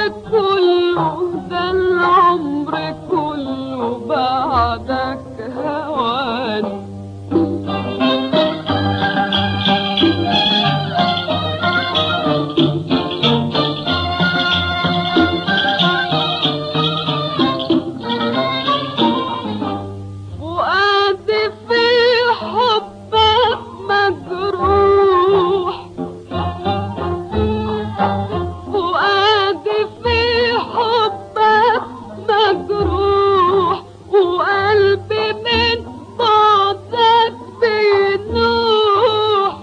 كله ده العمر كله بعدك هواني فؤادي في حبك مجروح فؤادي في حبك مجروح وقلبي من بعدك بينوح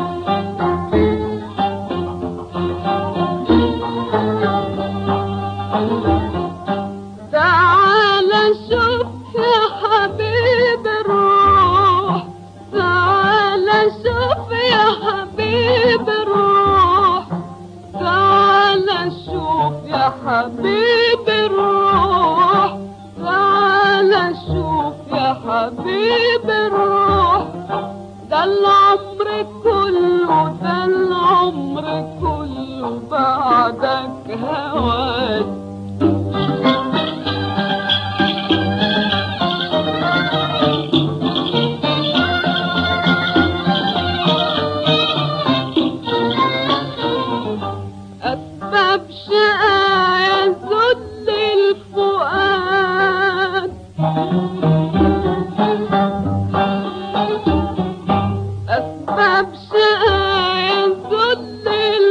تعال شوف يا حبيب الروح تعال شوف يا حبيب الروح تعال شوف يا حبيب الروح تعال شوف يا حبيب الروح ده العمر كله ده العمر كله بعدك هواك أسباب شقايا ذل الفؤاد أسباب شقايا ذل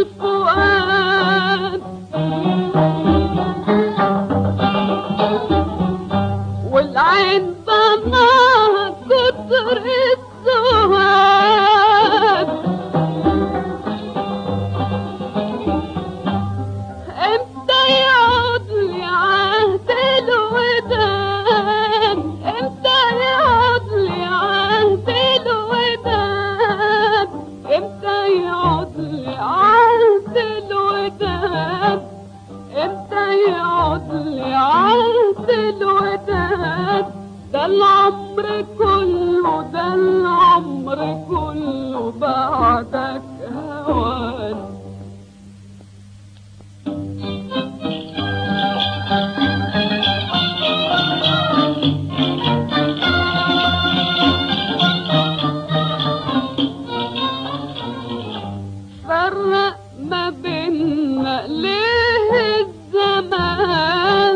الفؤاد والعين ضناها كتر السواد امتى يعود لي عهد الوداد امتى يعود لي عهد الوداد امتى يعود لي عهد الوداد امتى يعود لي عهد الوداد ده العمر كله ده العمر كله بعدك هواني فرق ما بيننا ليه الزمان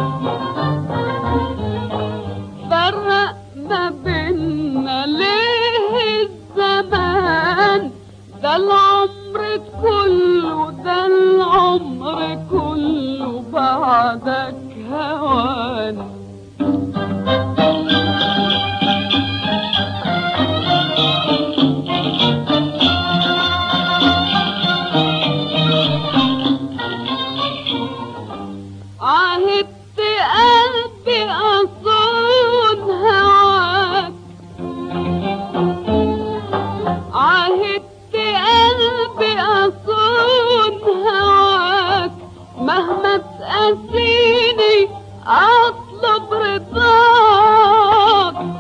فرق ما بيننا ليه الزمان ده العمر كله ده العمر كله بعدك هواني عهدت قلبي أصون هواك عهدت قلبي أصون هواك مهما تقاسيني أطلب رضاك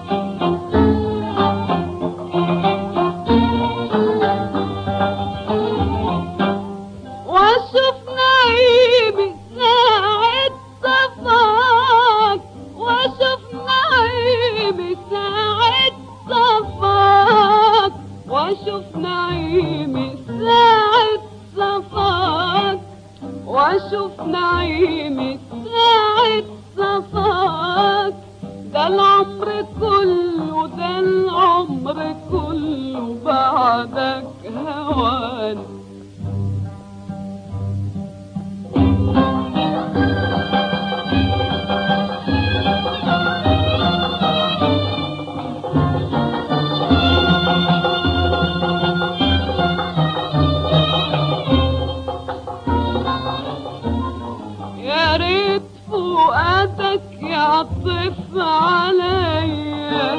واشوف نعيمي ساعة صفاك واشوف نعيمي ساعة صفاك واشوف نعيمي ساعة صفاك واشوف نعيمي ساعة صفاك ده العمر كله ده العمر كله بعدك هواني يا ريت فؤادك يعطف عليا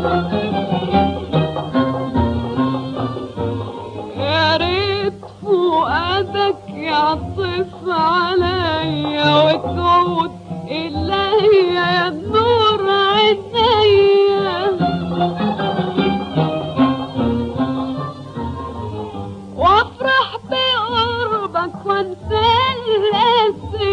يا ريت فؤادك يعطف عليا وتعود إلي يا نور عينيا وافرح بقربك وانسى الاسم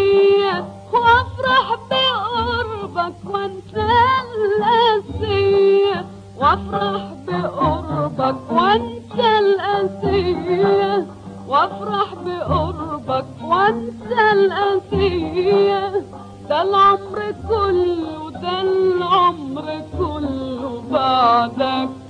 وافرح بقربك وانسى الأسية ده العمر كله ده العمر كله بعدك